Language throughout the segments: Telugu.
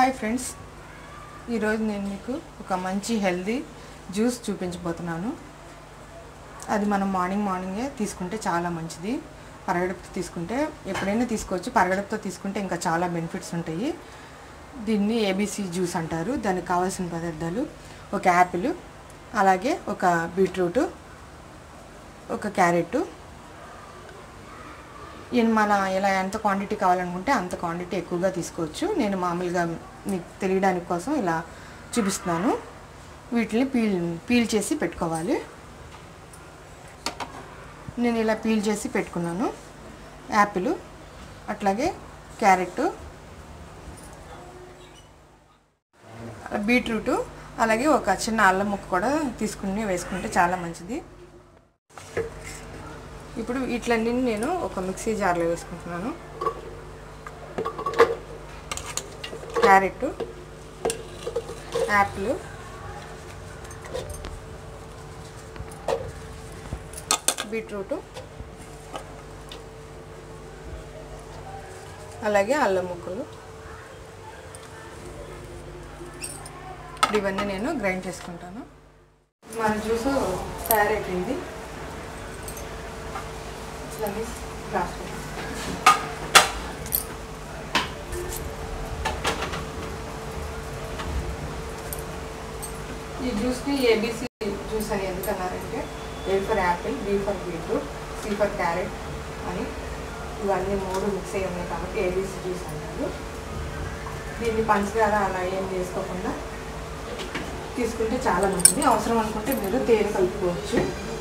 హాయ్ ఫ్రెండ్స్ ఈరోజు నేను మీకు ఒక మంచి హెల్దీ జ్యూస్ చూపించబోతున్నాను అది మనం మార్నింగ్ మార్నింగే తీసుకుంటే చాలా మంచిది పరగడుపుతో తీసుకుంటే ఎప్పుడైనా తీసుకోవచ్చు పరగడుపుతో తీసుకుంటే ఇంకా చాలా బెనిఫిట్స్ ఉంటాయి దీన్ని ఏబీసీ జ్యూస్ అంటారు దానికి కావాల్సిన పదార్థాలు ఒక యాపిల్ అలాగే ఒక బీట్రూట్ ఒక క్యారెట్ ఈయన మన ఇలా ఎంత క్వాంటిటీ కావాలనుకుంటే అంత క్వాంటిటీ ఎక్కువగా తీసుకోవచ్చు నేను మామూలుగా మీకు తెలియడానికి కోసం ఇలా చూపిస్తున్నాను వీటిని పీల్ పీల్ చేసి పెట్టుకోవాలి నేను ఇలా పీల్ చేసి పెట్టుకున్నాను యాపిల్ అట్లాగే క్యారెట్ బీట్రూట్ అలాగే ఒక చిన్న అల్లం ముక్క కూడా తీసుకుని వేసుకుంటే చాలా మంచిది ఇప్పుడు వీటిలన్నీ నేను ఒక మిక్సీ జార్లో వేసుకుంటున్నాను క్యారెట్ యాపిల్ బీట్రూట్ అలాగే అల్లం ముక్కలు ఇప్పుడు ఇవన్నీ నేను గ్రైండ్ చేసుకుంటాను మన జ్యూస్ తయారైపోయింది ఇట్లని గ్లాస్ ఈ జ్యూస్ని ఏబీసీ జ్యూస్ అని ఎందుకన్నారంటే A for apple B for beetroot C for carrot అని ఇవన్నీ మూడు మిక్స్ అయ్యి ఉన్నాయి కాబట్టి ఏబీసీ జ్యూస్ అంటారు దీన్ని పంచదార అలా ఏం చేసుకోకుండా తీసుకుంటే చాలా మంచిది అవసరం అనుకుంటే మీరు తేనె కలుపుకోవచ్చు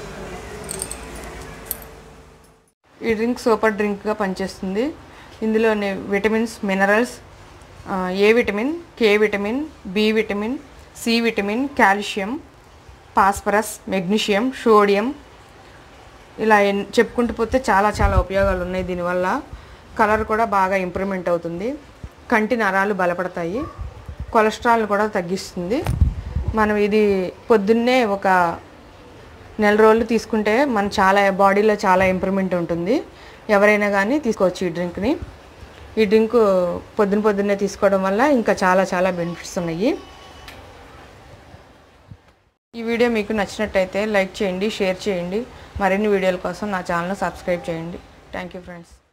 ఈ డ్రింక్ సూపర్ డ్రింక్గా పనిచేస్తుంది ఇందులోని vitamins minerals A vitamin K vitamin B vitamin C vitamin calcium phosphorus magnesium sodium ఇలా ఎన్ చెప్పుకుంటూ పోతే చాలా చాలా ఉపయోగాలు ఉన్నాయి దీనివల్ల కలర్ కూడా బాగా ఇంప్రూవ్మెంట్ అవుతుంది కంటి నరాలు బలపడతాయి కొలెస్ట్రాల్ కూడా తగ్గిస్తుంది మనం ఇది పొద్దున్నే ఒక నెల రోజులు తీసుకుంటే మన చాలా బాడీలో చాలా ఇంప్రూవ్మెంట్ ఉంటుంది ఎవరైనా కానీ తీసుకోవచ్చు ఈ డ్రింక్ని ఈ డ్రింక్ పొద్దున పొద్దున్నే తీసుకోవడం వల్ల ఇంకా చాలా చాలా బెనిఫిట్స్ ఉన్నాయి ఈ వీడియో మీకు నచ్చినట్టయితే లైక్ చేయండి షేర్ చేయండి మరిన్ని వీడియోల కోసం నా ఛానల్ సబ్స్క్రైబ్ చేయండి థ్యాంక్ యూ ఫ్రెండ్స్